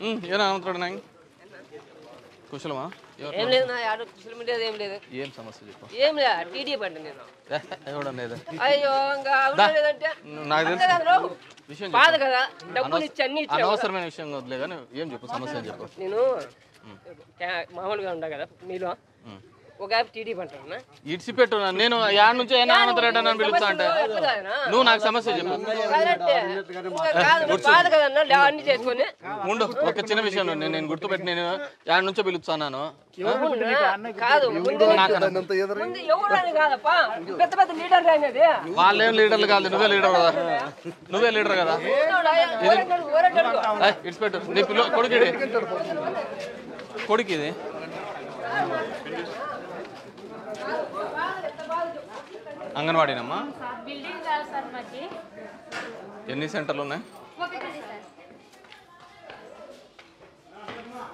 ఏనా అనంతరాడు నాయ్ కుశలమా ఎవరు? ఏం లేదు నా ఆడ సోషల్ మీడియా ఏం లేదు ఏం సమస్య చెప్పు ఏం లేదు టీడీ పంట నేను ఏ, ఎవడన్నా ఏదో అయ్యో ఇంకా అవసరం లేదంటే నాకు అంతే తెలుసు కదా రావు. విషయం బాధ చెప్పు కదా డబ్బులు ఇచ్చి అన్ని ఇచ్చావు కదా. అనవసరమైన విషయం వదిలే కానీ ఏం చెప్పు సమస్య ఏం చెప్పు నేను క్యా- మామూలుగా ఉండా కదా మీలో ఉమ్. ఒక యాప్ టీడీ పంట ఇడిచిపెట్టు నన్ను. నేను యాడ్ నుంచి అయినా అనంతరాడు అని పిలుస్తా అంటే నువ్వు నాకు సమస్య చెప్పు బాధ కదన్నా లే- అన్ని చేసుకొని ఉండు ఒక చిన్న విషయం నేను నేను గుర్తుపెట్టి నేను యాడ్ నుంచో పిలుస్తాను అవునా? కాదు ముందు ముందు ఎవరని కాదప్పా పెద్ద పెద్ద లీడర్ అనేది వాళ్ళేం లీడర్లు కాదు నువ్వే లీడర్ కదా నువ్వే లీడర్ కదా ఓరంటాడు, ఓరంటాడు. ఏయ్, ఇడిచిపెట్టు నీ పిల్ల కొడుకు ఇది కొడుకు ఇది అంగన్వాడీనమ్మా బిల్డింగ్ కాదు సార్ మాకి ఎన్ని సెంటర్లు ఉన్నాయి ఒకటి